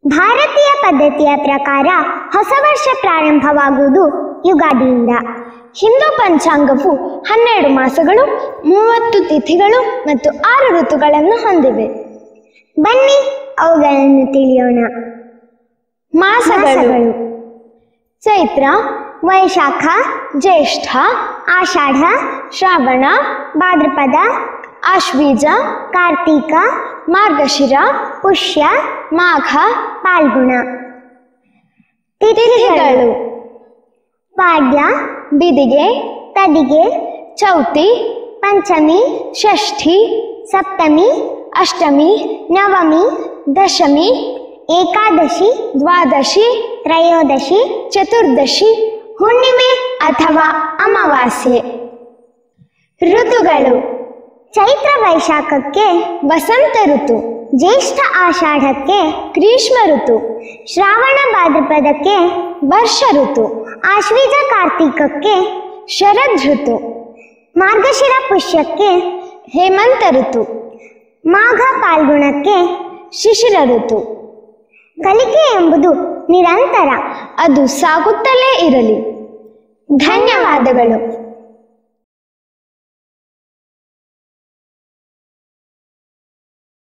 ಭಾರತೀಯ ಪದ್ಧತಿಯ ಪ್ರಕಾರ ಹೊಸ ವರ್ಷ ಪ್ರಾರಂಭವಾಗುವುದು ಯುಗಾದಿಯಿಂದ ಹಿಂದೂ ಪಂಚಾಂಗವು ಹನ್ನೆರಡು ಮಾಸಗಳು ಮೂವತ್ತು ತಿಥಿಗಳು ಮತ್ತು ಆರು ಋತುಗಳನ್ನು ಹೊಂದಿವೆ ಬನ್ನಿ ಅವುಗಳನ್ನು ತಿಳಿಯೋಣ ಮಾಸಗಳು ಚೈತ್ರ ವೈಶಾಖ ಜ್ಯೇಷ್ಠ ಆಷಾಢ ಶ್ರಾವಣ ಭಾದ್ರಪದ ಆಶ್ವೀಜ ಕಾರ್ತೀಕ ಮಾರ್ಗಶಿರ ಪುಷ್ಯ ಮಾಘ ಪಾಲ್ಗುಣ ತಿಥಿಗಳು ಪಾಡ್ಯ ಬಿದಿಗೆ ತದಿಗೆ ಚೌತಿ ಪಂಚಮಿ ಷಷ್ಠಿ ಸಪ್ತಮಿ ಅಷ್ಟಮಿ ನವಮಿ ದಶಮಿ ಏಕಾದಶಿ ದ್ವಾದಶಿ ತ್ರಯೋದಶಿ ಚತುರ್ದಶಿ ಹುಣ್ಣಿಮೆ ಅಥವಾ ಅಮಾವಾಸ್ಯೆ ಋತುಗಳು ಚೈತ್ರ ವೈಶಾಖಕ್ಕೆ ವಸಂತ ಋತು ಜ್ಯೇಷ್ಠ ಆಷಾಢಕ್ಕೆ ಗ್ರೀಷ್ಮ ಋತು ಶ್ರಾವಣ ಭಾದ್ರಪದಕ್ಕೆ ವರ್ಷ ಋತು ಆಶ್ವೀಜ ಕಾರ್ತೀಕಕ್ಕೆ ಶರದ್ ಋತು ಮಾರ್ಗಶಿರ ಪುಷ್ಯಕ್ಕೆ ಹೇಮಂತ ಋತು ಮಾಘ ಪಾಲ್ಗುಣಕ್ಕೆ ಶಿಶಿರ ಋತು ಕಲಿಕೆ ಎಂಬುದು ನಿರಂತರ ಅದು ಸಾಗುತ್ತಲೇ ಇರಲಿ ಧನ್ಯವಾದಗಳು